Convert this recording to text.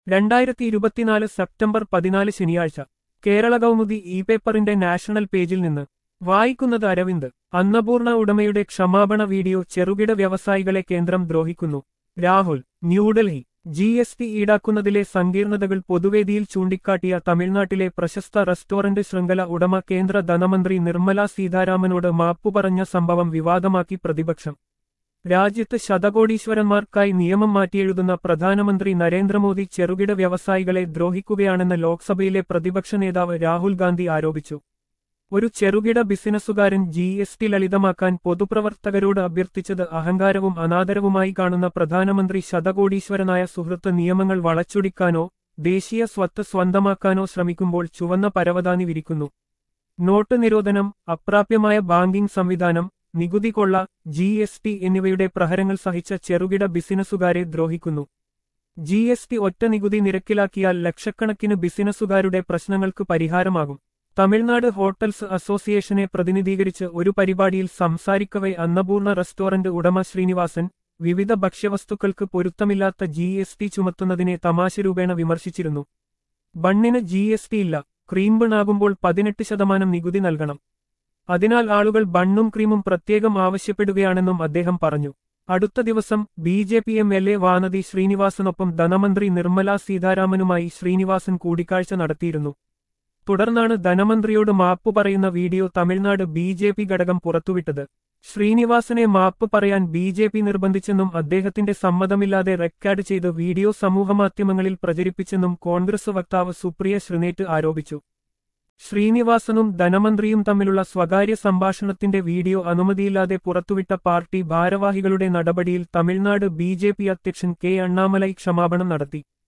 രണ്ടായിരത്തി ഇരുപത്തിനാല് സെപ്റ്റംബർ പതിനാല് ശനിയാഴ്ച കേരള കൗമുദി ഇ പേപ്പറിന്റെ നാഷണൽ പേജിൽ നിന്ന് വായിക്കുന്നത് അരവിന്ദ് അന്നപൂർണ ഉടമയുടെ ക്ഷമാപണ വീഡിയോ ചെറുകിട വ്യവസായികളെ കേന്ദ്രം ദ്രോഹിക്കുന്നു Rahul New Delhi G S T ഈടാക്കുന്നതിലെ സങ്കീർണതകൾ പൊതുവേദിയിൽ ചൂണ്ടിക്കാട്ടിയ തമിഴ്നാട്ടിലെ പ്രശസ്ത റെസ്റ്റോറന്റ് ശൃംഖല ഉടമ കേന്ദ്ര ധനമന്ത്രി നിർമ്മല സീതാരാമനോട് മാപ്പു പറഞ്ഞ സംഭവം വിവാദമാക്കി പ്രതിപക്ഷം രാജ്യത്ത് ശതകോടീശ്വരന്മാർക്കായി നിയമം മാറ്റിയെഴുതുന്ന പ്രധാനമന്ത്രി നരേന്ദ്രമോദി ചെറുകിട വ്യവസായികളെ ദ്രോഹിക്കുകയാണെന്ന് ലോക്സഭയിലെ പ്രതിപക്ഷ നേതാവ് രാഹുൽ ഗാന്ധി ആരോപിച്ചു ഒരു ചെറുകിട ബിസിനസ്സുകാരൻ ജി എസ് ടി ലളിതമാക്കാൻ പൊതുപ്രവർത്തകരോട് അഭ്യർത്ഥിച്ചത് അഹങ്കാരവും അനാദരവുമായി കാണുന്ന പ്രധാനമന്ത്രി ശതകോടീശ്വരനായ സുഹൃത്ത് നിയമങ്ങൾ വളച്ചൊടിക്കാനോ ദേശീയ സ്വത്ത് സ്വന്തമാക്കാനോ ശ്രമിക്കുമ്പോൾ ചുവന്ന പരവതാനി വിരിക്കുന്നു നോട്ട് നിരോധനം അപ്രാപ്യമായ ബാങ്കിംഗ് സംവിധാനം നികുതി കൊള്ള ജി എസ് ടി എന്നിവയുടെ പ്രഹരങ്ങൾ സഹിച്ച ചെറുകിട ബിസിനസ്സുകാരെ ദ്രോഹിക്കുന്നു ജി എസ് ടി ഒറ്റ നികുതി നിരക്കിലാക്കിയാൽ ലക്ഷക്കണക്കിന് ബിസിനസ്സുകാരുടെ പ്രശ്നങ്ങൾക്ക് പരിഹാരമാകും തമിഴ്നാട് ഹോട്ടൽസ് അസോസിയേഷനെ പ്രതിനിധീകരിച്ച് ഒരു പരിപാടിയിൽ സംസാരിക്കവെ അന്നപൂർണ റെസ്റ്റോറന്റ് ഉടമ ശ്രീനിവാസൻ വിവിധ ഭക്ഷ്യവസ്തുക്കൾക്ക് പൊരുത്തമില്ലാത്ത ജി എസ് ടി ചുമത്തുന്നതിനെ തമാശ രൂപേണ വിമർശിച്ചിരുന്നു ബണ്ണിന് ജി എസ് ടി ഇല്ല ക്രീം ബണ്ണാകുമ്പോൾ പതിനെട്ട് ശതമാനം നികുതി നൽകണം അതിനാൽ ആളുകൾ ബണ്ണും ക്രീമും പ്രത്യേകം ആവശ്യപ്പെടുകയാണെന്നും അദ്ദേഹം പറഞ്ഞു അടുത്ത ദിവസം B J P M L A Vanathi ശ്രീനിവാസനൊപ്പം ധനമന്ത്രി നിർമ്മല സീതാരാമനുമായി ശ്രീനിവാസൻ കൂടിക്കാഴ്ച നടത്തിയിരുന്നു തുടർന്നാണ് ധനമന്ത്രിയോട് മാപ്പ് പറയുന്ന video Tamil Nadu B J P ഘടകം പുറത്തുവിട്ടത് ശ്രീനിവാസനെ മാപ്പ് പറയാൻ ബി ജെ പി നിർബന്ധിച്ചെന്നും അദ്ദേഹത്തിന്റെ സമ്മതമില്ലാതെ റെക്കോർഡ് ചെയ്ത് വീഡിയോ സമൂഹമാധ്യമങ്ങളിൽ പ്രചരിപ്പിച്ചെന്നും കോൺഗ്രസ് വക്താവ് സുപ്രിയ ശ്രീനേറ്റ് ആരോപിച്ചു ശ്രീനിവാസനും ധനമന്ത്രിയും തമ്മിലുള്ള സ്വകാര്യ സംഭാഷണത്തിന്റെ വീഡിയോ അനുമതിയില്ലാതെ പുറത്തുവിട്ട പാർട്ടി ഭാരവാഹികളുടെ നടപടിയിൽ തമിഴ്നാട് ബി അധ്യക്ഷൻ കെ അണ്ണാമലൈ ക്ഷമാപണം നടത്തി